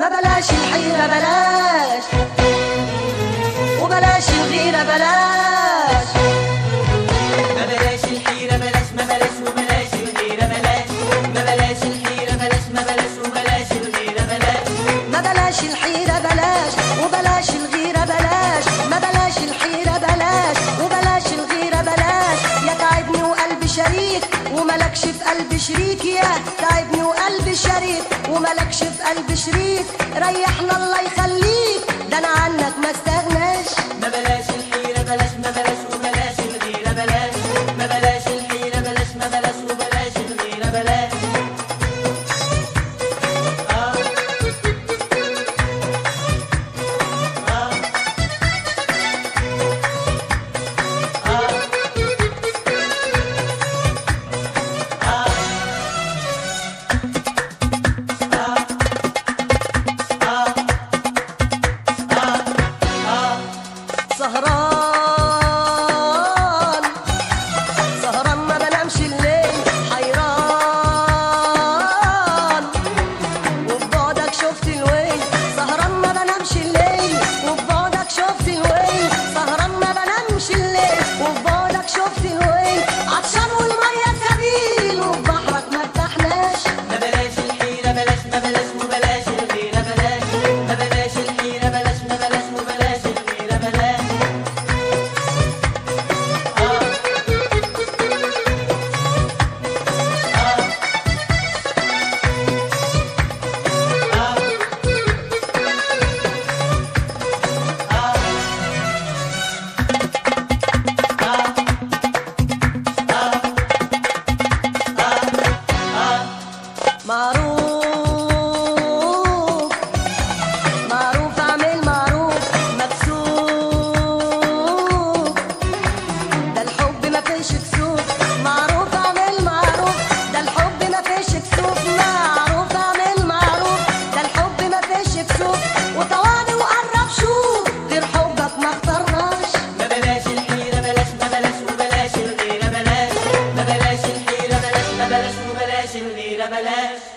ما بلاش الحيرة بلاش وبلاش الغيرة بلاش ما بلاش الحيرة بلاش ما بلاش وبلاش الغيرة بلاش ما بلاش الحيرة بلاش ما بلاش وبلاش الغيرة بلاش ما بلاش الحيرة بلاش وبلاش الغيرة بلاش ما بلاش الحيرة بلاش وبلاش الغيرة بلاش يا تعبني وقلبي شريك وملكش في قلبي شريك يا تعبني وقلبي شريك وملكش في قلبي شريك ريحنا الله يخليك ده انا عنك ما استغناش ما بلاش الحيرة بلاش ما بلاش وبلاش الغيرة بلاش ما بلاش الحيرة بلاش ما بلاش وبلاش الغيرة بلاش آه. آه. آه. سهران سهران ما بنامش الليل حيران وفي بعدك شفت الويل سهران ما بنامش الليل وفي بعدك شفت الويل سهران ما بنامش الليل وفي بعدك شفت الويل عطشان والمية سبيل وفي بحرك ما ارتحناش ما بلاش الحيرة بلاش ما بلاش وبلاش الغيرة بلاش ما بلاش الحيرة بلاش ما بلاش وبلاش الغيرة بلاش آه. آه. آه. آه. معروف معروف اعمل معروف مكسوف ده الحب ما فيش كسوف معروف اعمل معروف ده الحب ما فيش كسوف معروف اعمل معروف ده الحب ما فيش كسوف وطواني وقرب شوف غير حبك ما اخترناش ما بلاش الحيرة بلاش ما بلاش وبلاش الغيرة بلاش ما بلاش الحيرة بلاش ما بلاش وبلاش الغيرة بلاش